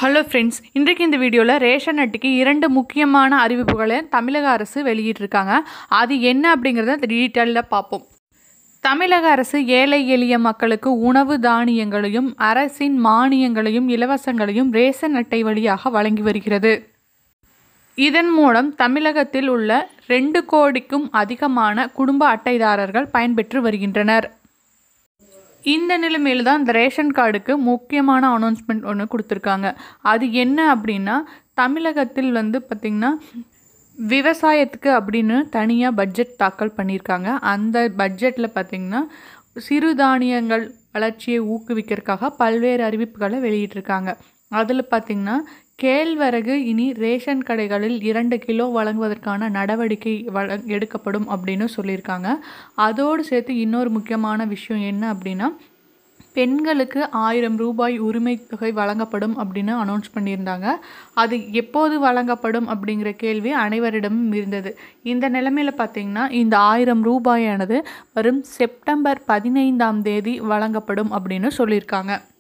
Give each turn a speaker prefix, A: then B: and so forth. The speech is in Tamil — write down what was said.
A: ஹலோ ஃப்ரெண்ட்ஸ் இன்றைக்கு இந்த வீடியோவில் ரேஷன் அட்டைக்கு இரண்டு முக்கியமான அறிவிப்புகளை தமிழக அரசு வெளியிட்டிருக்காங்க அது என்ன அப்படிங்கிறத டீட்டெயிலில் பார்ப்போம் தமிழக அரசு ஏழை எளிய மக்களுக்கு உணவு தானியங்களையும் அரசின் மானியங்களையும் இலவசங்களையும் ரேஷன் அட்டை வழியாக வழங்கி வருகிறது இதன் மூலம் தமிழகத்தில் உள்ள ரெண்டு கோடிக்கும் அதிகமான குடும்ப அட்டைதாரர்கள் பயன்பெற்று வருகின்றனர் இந்த நிலைமையில் தான் இந்த ரேஷன் கார்டுக்கு முக்கியமான அனௌன்ஸ்மெண்ட் ஒன்று கொடுத்துருக்காங்க அது என்ன அப்படின்னா தமிழகத்தில் வந்து பார்த்திங்கன்னா விவசாயத்துக்கு அப்படின்னு தனியாக பட்ஜெட் தாக்கல் பண்ணியிருக்காங்க அந்த பட்ஜெட்டில் பார்த்திங்கன்னா சிறுதானியங்கள் வளர்ச்சியை ஊக்குவிக்கிறதுக்காக பல்வேறு அறிவிப்புகளை வெளியிட்டிருக்காங்க அதில் பார்த்திங்கன்னா கேழ்வரகு இனி ரேஷன் கடைகளில் இரண்டு கிலோ வழங்குவதற்கான நடவடிக்கை வழ எடுக்கப்படும் அப்படின்னு சொல்லியிருக்காங்க அதோடு சேர்த்து இன்னொரு முக்கியமான விஷயம் என்ன அப்படின்னா பெண்களுக்கு ஆயிரம் ரூபாய் உரிமை தொகை வழங்கப்படும் அப்படின்னு அனௌன்ஸ் பண்ணியிருந்தாங்க அது எப்போது வழங்கப்படும் அப்படிங்கிற கேள்வி அனைவரிடமும் இருந்தது இந்த நிலைமையில் பார்த்திங்கன்னா இந்த ஆயிரம் ரூபாயானது வரும் செப்டம்பர் பதினைந்தாம் தேதி வழங்கப்படும் அப்படின்னு சொல்லியிருக்காங்க